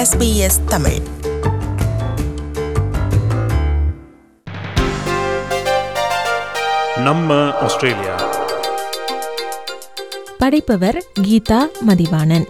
SBS Tamil நம்ம Australia படைப்பவர் Geetha Mathivanan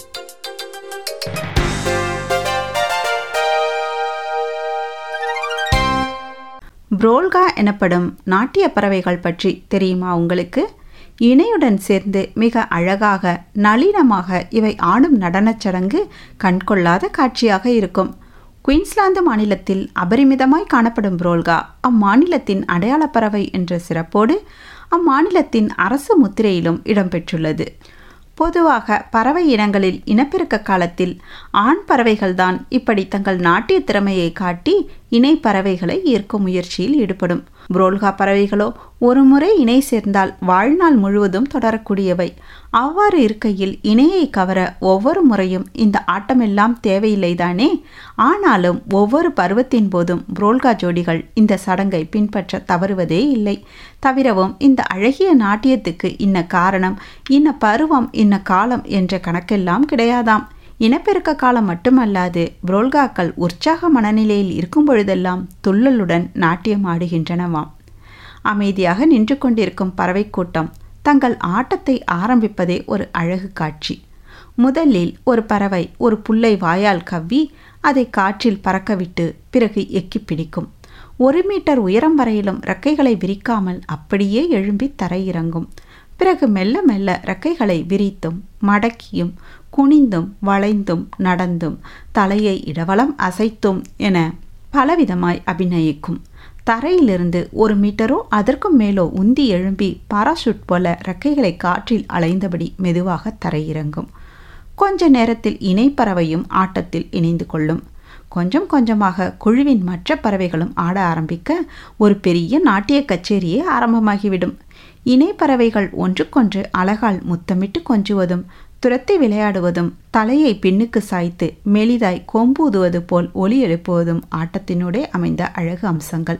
brolga எனப்படும் நாட்டிய பறவைகள் பற்றி தெரியுமா உங்களுக்கு இணையுடன் சேர்ந்து மிக அழகாக நளினமாக இவை ஆடும் நடனச் சடங்கு கண்கொள்ளாத காட்சியாக இருக்கும் குயின்ஸ்லாந்து மாநிலத்தில் அபரிமிதமாய் காணப்படும் புரோல்கா அம்மாநிலத்தின் அடையாளப் பறவை என்ற சிறப்போடு அம்மாநிலத்தின் அரசு முத்திரையிலும் இடம்பெற்றுள்ளது பொதுவாக பறவை இனங்களில் இனப்பெருக்க காலத்தில் ஆண் பறவைகள்தான் இப்படி தங்கள் நாட்டிய திறமையை காட்டி இணை பறவைகளை ஈர்க்கும் முயற்சியில் ஈடுபடும் புரோல்கா பறவைகளோ ஒரு முறை இணை சேர்ந்தால் வாழ்நாள் முழுவதும் தொடரக்கூடியவை அவ்வாறு இருக்கையில் இணையை கவர ஒவ்வொரு முறையும் இந்த ஆட்டமெல்லாம் தேவையில்லைதானே ஆனாலும் ஒவ்வொரு பருவத்தின் போதும் புரோல்கா ஜோடிகள் இந்த சடங்கை பின்பற்ற தவறுவதே இல்லை தவிரவும் இந்த அழகிய நாட்டியத்துக்கு இன்ன காரணம் இன்ன பருவம் இன்ன காலம் என்ற கணக்கெல்லாம் கிடையாதாம் இனப்பெருக்க காலம் மட்டுமல்லாது புரோல்காக்கள் உற்சாக மனநிலையில் இருக்கும் பொழுதெல்லாம் துள்ளலுடன் நாட்டியம் ஆடுகின்றனவாம் அமைதியாக நின்று கொண்டிருக்கும் பறவை கூட்டம் தங்கள் ஆட்டத்தை ஆரம்பிப்பதே ஒரு அழகு காட்சி முதலில் ஒரு பறவை ஒரு புல்லை வாயால் கவ்வி அதை காற்றில் பறக்கவிட்டு பிறகு எக்கி பிடிக்கும் ஒரு மீட்டர் உயரம் வரையிலும் ரெக்கைகளை விரிக்காமல் அப்படியே எழும்பி தரையிறங்கும் பிறகு மெல்ல மெல்ல ரெக்கைகளை விரித்தும் மடக்கியும் குனிந்தும் வளைந்தும் நடந்தும் தலையை இடவலம் அசைத்தும் என பலவிதமாய் அபிநயிக்கும் தரையிலிருந்து ஒரு மீட்டரோ அதற்கும் மேலோ உந்தி எழும்பி பாராசூட் போல ரெக்கைகளை காற்றில் அலைந்தபடி மெதுவாக தரையிறங்கும் கொஞ்ச நேரத்தில் இணைப்பறவையும் ஆட்டத்தில் இணைந்து கொள்ளும் கொஞ்சம் கொஞ்சமாக குழுவின் மற்ற பறவைகளும் ஆட ஆரம்பிக்க ஒரு பெரிய நாட்டிய கச்சேரியே ஆரம்பமாகிவிடும் இணைப்பறவைகள் ஒன்றுக்கொன்று அழகால் முத்தமிட்டு கொஞ்சுவதும் துரத்தி விளையாடுவதும் தலையை பின்னுக்கு சாய்த்து மெலிதாய் கொம்பூதுவது போல் ஒலி எழுப்புவதும் ஆட்டத்தினூடே அமைந்த அழகு அம்சங்கள்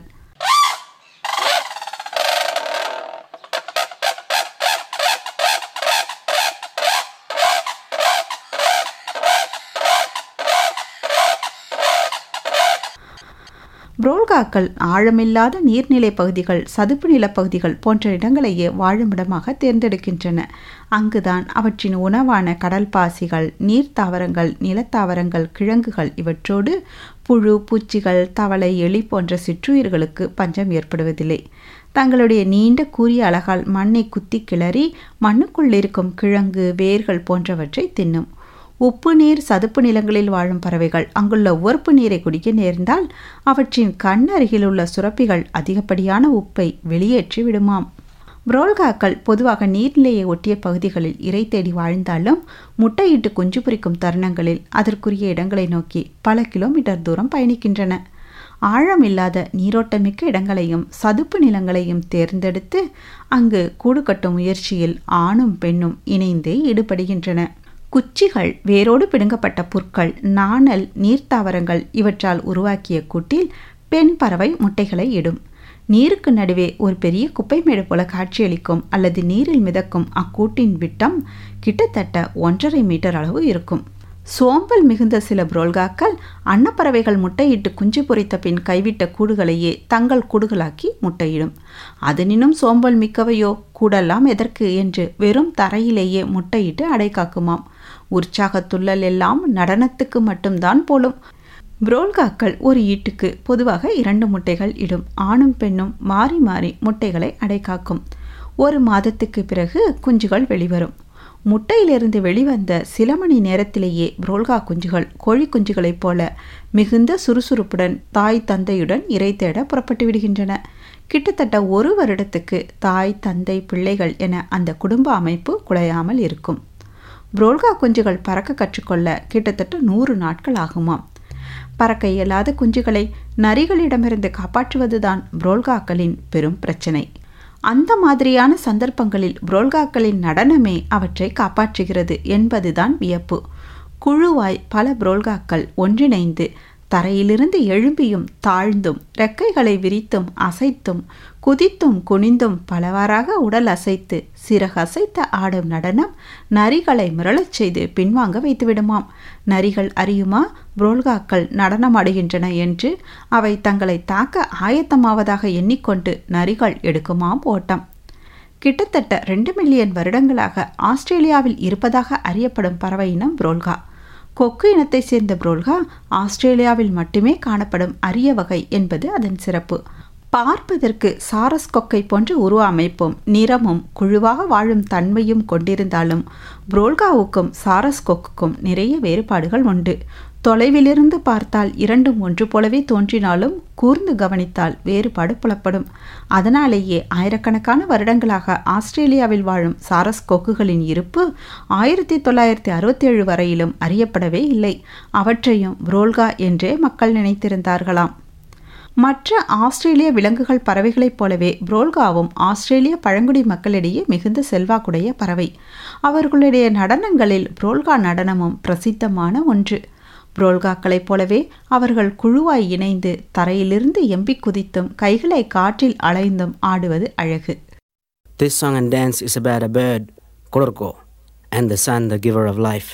புரோல்காக்கள் ஆழமில்லாத நீர்நிலை பகுதிகள் சதுப்பு நிலப்பகுதிகள் போன்ற இடங்களையே வாழுமிடமாக தேர்ந்தெடுக்கின்றன அங்குதான் அவற்றின் உணவான கடல் பாசிகள் நீர்த்தாவரங்கள் நிலத்தாவரங்கள் கிழங்குகள் இவற்றோடு புழு பூச்சிகள் தவளை எலி போன்ற சிற்றுயிர்களுக்கு பஞ்சம் ஏற்படுவதில்லை தங்களுடைய நீண்ட கூறிய அழகால் மண்ணை குத்தி கிளறி மண்ணுக்குள் இருக்கும் கிழங்கு வேர்கள் போன்றவற்றை தின்னும் உப்பு நீர் சதுப்பு நிலங்களில் வாழும் பறவைகள் அங்குள்ள உவர்ப்பு நீரை குடிக்க நேர்ந்தால் அவற்றின் கண் அருகில் உள்ள சுரப்பிகள் அதிகப்படியான உப்பை வெளியேற்றி விடுமாம் புரோல்காக்கள் பொதுவாக நீர்நிலையை ஒட்டிய பகுதிகளில் இறை தேடி வாழ்ந்தாலும் முட்டையிட்டு குஞ்சு பொரிக்கும் தருணங்களில் அதற்குரிய இடங்களை நோக்கி பல கிலோமீட்டர் தூரம் பயணிக்கின்றன ஆழமில்லாத நீரோட்டமிக்க இடங்களையும் சதுப்பு நிலங்களையும் தேர்ந்தெடுத்து அங்கு கூடு கட்டும் முயற்சியில் ஆணும் பெண்ணும் இணைந்தே ஈடுபடுகின்றன குச்சிகள் வேரோடு பிடுங்கப்பட்ட புற்கள் நாணல் நீர்த்தாவரங்கள் இவற்றால் உருவாக்கிய கூட்டில் பெண் பறவை முட்டைகளை இடும் நீருக்கு நடுவே ஒரு பெரிய குப்பைமேடு போல காட்சியளிக்கும் அல்லது நீரில் மிதக்கும் அக்கூட்டின் விட்டம் கிட்டத்தட்ட ஒன்றரை மீட்டர் அளவு இருக்கும் சோம்பல் மிகுந்த சில புரோல்காக்கள் அன்னப்பறவைகள் முட்டையிட்டு குஞ்சு பொறித்த பின் கைவிட்ட கூடுகளையே தங்கள் கூடுகளாக்கி முட்டையிடும் அதனினும் சோம்பல் மிக்கவையோ கூடெல்லாம் எதற்கு என்று வெறும் தரையிலேயே முட்டையிட்டு அடை காக்குமாம் உற்சாகத்துள்ளல் எல்லாம் நடனத்துக்கு மட்டும்தான் போலும் புரோல்காக்கள் ஒரு ஈட்டுக்கு பொதுவாக இரண்டு முட்டைகள் இடும் ஆணும் பெண்ணும் மாறி மாறி முட்டைகளை அடைக்காக்கும் ஒரு மாதத்துக்கு பிறகு குஞ்சுகள் வெளிவரும் முட்டையிலிருந்து வெளிவந்த சில மணி நேரத்திலேயே புரோல்கா குஞ்சுகள் கோழி குஞ்சுகளைப் போல மிகுந்த சுறுசுறுப்புடன் தாய் தந்தையுடன் இறை தேட புறப்பட்டு விடுகின்றன கிட்டத்தட்ட ஒரு வருடத்துக்கு தாய் தந்தை பிள்ளைகள் என அந்த குடும்ப அமைப்பு குலையாமல் இருக்கும் புரோல்கா குஞ்சுகள் பறக்க கற்றுக்கொள்ள கிட்டத்தட்ட நூறு நாட்கள் ஆகுமாம் பறக்க இயலாத குஞ்சுகளை நரிகளிடமிருந்து காப்பாற்றுவதுதான் புரோல்காக்களின் பெரும் பிரச்சனை அந்த மாதிரியான சந்தர்ப்பங்களில் புரோல்காக்களின் நடனமே அவற்றை காப்பாற்றுகிறது என்பதுதான் வியப்பு குழுவாய் பல புரோல்காக்கள் ஒன்றிணைந்து தரையிலிருந்து எழும்பியும் தாழ்ந்தும் ரெக்கைகளை விரித்தும் அசைத்தும் குதித்தும் குனிந்தும் பலவாறாக உடல் அசைத்து சிறகசைத்த ஆடும் நடனம் நரிகளை மிரளச் செய்து பின்வாங்க வைத்துவிடுமாம் நரிகள் அறியுமா புரோல்காக்கள் நடனமாடுகின்றன என்று அவை தங்களை தாக்க ஆயத்தமாவதாக எண்ணிக்கொண்டு நரிகள் எடுக்குமாம் ஓட்டம் கிட்டத்தட்ட ரெண்டு மில்லியன் வருடங்களாக ஆஸ்திரேலியாவில் இருப்பதாக அறியப்படும் பறவை இனம் புரோல்கா கொக்கு இனத்தை சேர்ந்த புரோல்கா ஆஸ்திரேலியாவில் மட்டுமே காணப்படும் அரிய வகை என்பது அதன் சிறப்பு பார்ப்பதற்கு சாரஸ் கொக்கை போன்ற உருவ அமைப்பும் நிறமும் குழுவாக வாழும் தன்மையும் கொண்டிருந்தாலும் புரோல்காவுக்கும் சாரஸ் கொக்குக்கும் நிறைய வேறுபாடுகள் உண்டு தொலைவிலிருந்து பார்த்தால் இரண்டும் ஒன்று போலவே தோன்றினாலும் கூர்ந்து கவனித்தால் வேறுபாடு புலப்படும் அதனாலேயே ஆயிரக்கணக்கான வருடங்களாக ஆஸ்திரேலியாவில் வாழும் சாரஸ் கொக்குகளின் இருப்பு ஆயிரத்தி தொள்ளாயிரத்தி அறுபத்தேழு வரையிலும் அறியப்படவே இல்லை அவற்றையும் புரோல்கா என்றே மக்கள் நினைத்திருந்தார்களாம் மற்ற ஆஸ்திரேலிய விலங்குகள் பறவைகளைப் போலவே புரோல்காவும் ஆஸ்திரேலிய பழங்குடி மக்களிடையே மிகுந்த செல்வாக்குடைய பறவை அவர்களுடைய நடனங்களில் புரோல்கா நடனமும் பிரசித்தமான ஒன்று புரோல்காக்களைப் போலவே அவர்கள் குழுவாய் இணைந்து தரையிலிருந்து எம்பி குதித்தும் கைகளை காற்றில் அலைந்தும் ஆடுவது அழகு This song and dance is about a bird, Kororko, and the sun, the giver of life.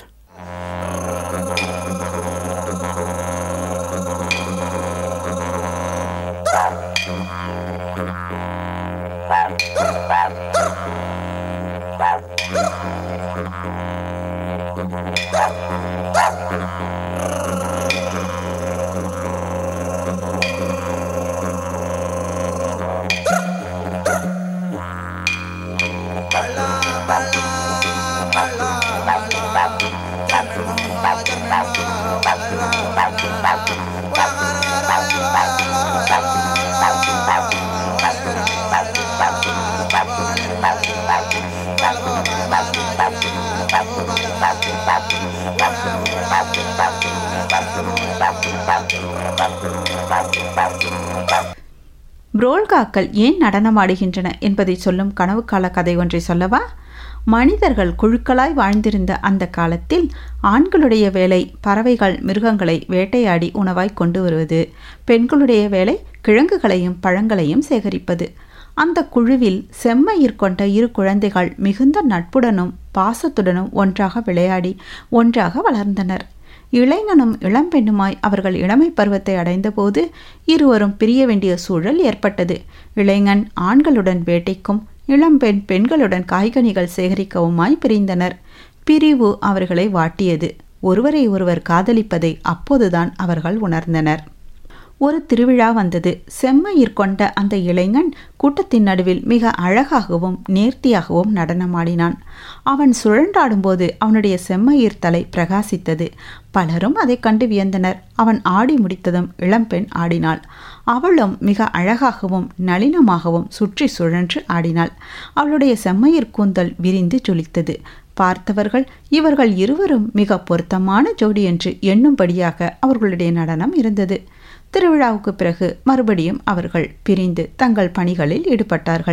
புரோல்காக்கள் ஏன் நடனமாடுகின்றன என்பதை சொல்லும் கனவு கால கதை ஒன்றை சொல்லவா மனிதர்கள் குழுக்களாய் வாழ்ந்திருந்த அந்த காலத்தில் ஆண்களுடைய வேலை பறவைகள் மிருகங்களை வேட்டையாடி உணவாய் கொண்டு வருவது பெண்களுடைய வேலை கிழங்குகளையும் பழங்களையும் சேகரிப்பது அந்த குழுவில் செம்மையிற் கொண்ட இரு குழந்தைகள் மிகுந்த நட்புடனும் பாசத்துடனும் ஒன்றாக விளையாடி ஒன்றாக வளர்ந்தனர் இளைஞனும் இளம்பெண்ணுமாய் அவர்கள் இளமை பருவத்தை அடைந்தபோது இருவரும் பிரிய வேண்டிய சூழல் ஏற்பட்டது இளைஞன் ஆண்களுடன் வேட்டைக்கும் இளம்பெண் பெண்களுடன் காய்கனிகள் சேகரிக்கவுமாய் பிரிந்தனர் பிரிவு அவர்களை வாட்டியது ஒருவரை ஒருவர் காதலிப்பதை அப்போதுதான் அவர்கள் உணர்ந்தனர் ஒரு திருவிழா வந்தது செம்மையிற் கொண்ட அந்த இளைஞன் கூட்டத்தின் நடுவில் மிக அழகாகவும் நேர்த்தியாகவும் நடனமாடினான் அவன் சுழன்றாடும்போது அவனுடைய செம்மையிற் தலை பிரகாசித்தது பலரும் அதை கண்டு வியந்தனர் அவன் ஆடி முடித்ததும் இளம்பெண் ஆடினாள் அவளும் மிக அழகாகவும் நளினமாகவும் சுற்றி சுழன்று ஆடினாள் அவளுடைய செம்மையிற் கூந்தல் விரிந்து ஜொலித்தது பார்த்தவர்கள் இவர்கள் இருவரும் மிக பொருத்தமான ஜோடி என்று எண்ணும்படியாக அவர்களுடைய நடனம் இருந்தது திருவிழாவுக்கு பிறகு மறுபடியும் அவர்கள் பிரிந்து தங்கள் பணிகளில் ஈடுபட்டார்கள்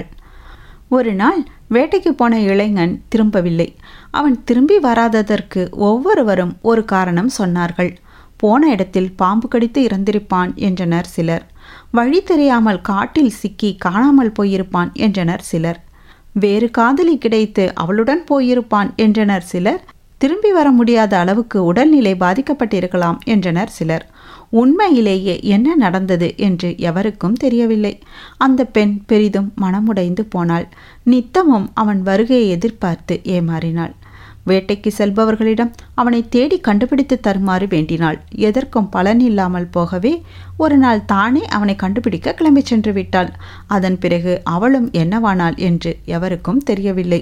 ஒரு நாள் வேட்டைக்கு போன இளைஞன் திரும்பவில்லை அவன் திரும்பி வராததற்கு ஒவ்வொருவரும் ஒரு காரணம் சொன்னார்கள் போன இடத்தில் பாம்பு கடித்து இறந்திருப்பான் என்றனர் சிலர் வழி தெரியாமல் காட்டில் சிக்கி காணாமல் போயிருப்பான் என்றனர் சிலர் வேறு காதலி கிடைத்து அவளுடன் போயிருப்பான் என்றனர் சிலர் திரும்பி வர முடியாத அளவுக்கு உடல்நிலை பாதிக்கப்பட்டிருக்கலாம் என்றனர் சிலர் உண்மையிலேயே என்ன நடந்தது என்று எவருக்கும் தெரியவில்லை அந்த பெண் பெரிதும் மனமுடைந்து போனாள் நித்தமும் அவன் வருகையை எதிர்பார்த்து ஏமாறினாள் வேட்டைக்கு செல்பவர்களிடம் அவனை தேடி கண்டுபிடித்து தருமாறு வேண்டினாள் எதற்கும் பலன் இல்லாமல் போகவே ஒரு நாள் தானே அவனை கண்டுபிடிக்க கிளம்பி சென்று விட்டாள் அதன் பிறகு அவளும் என்னவானாள் என்று எவருக்கும் தெரியவில்லை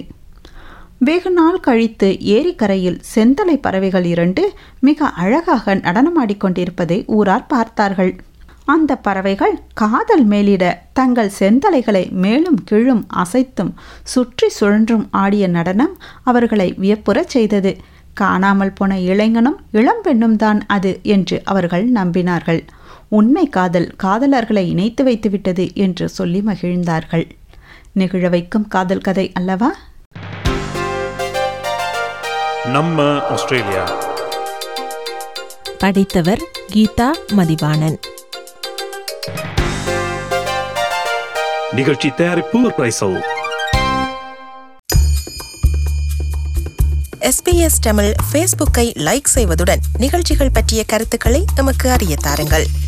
வெகு நாள் கழித்து ஏரிக்கரையில் செந்தலை பறவைகள் இரண்டு மிக அழகாக நடனமாடிக்கொண்டிருப்பதை ஊரார் பார்த்தார்கள் அந்த பறவைகள் காதல் மேலிட தங்கள் செந்தலைகளை மேலும் கீழும் அசைத்தும் சுற்றி சுழன்றும் ஆடிய நடனம் அவர்களை வியப்புறச் செய்தது காணாமல் போன இளைஞனும் இளம்பெண்ணும் தான் அது என்று அவர்கள் நம்பினார்கள் உண்மை காதல் காதலர்களை இணைத்து வைத்துவிட்டது என்று சொல்லி மகிழ்ந்தார்கள் நெகிழ வைக்கும் காதல் கதை அல்லவா நம்ம ஆஸ்திரேலியா படித்தவர் கீதா மதிவாணன் நிகழ்ச்சி தயாரிப்பு பிரைசல் எஸ்பிஎஸ் தமிழ் ஃபேஸ்புக்கை லைக் செய்வதுடன் நிகழ்ச்சிகள் பற்றிய கருத்துக்களை எமக்கு அறிய தாருங்கள்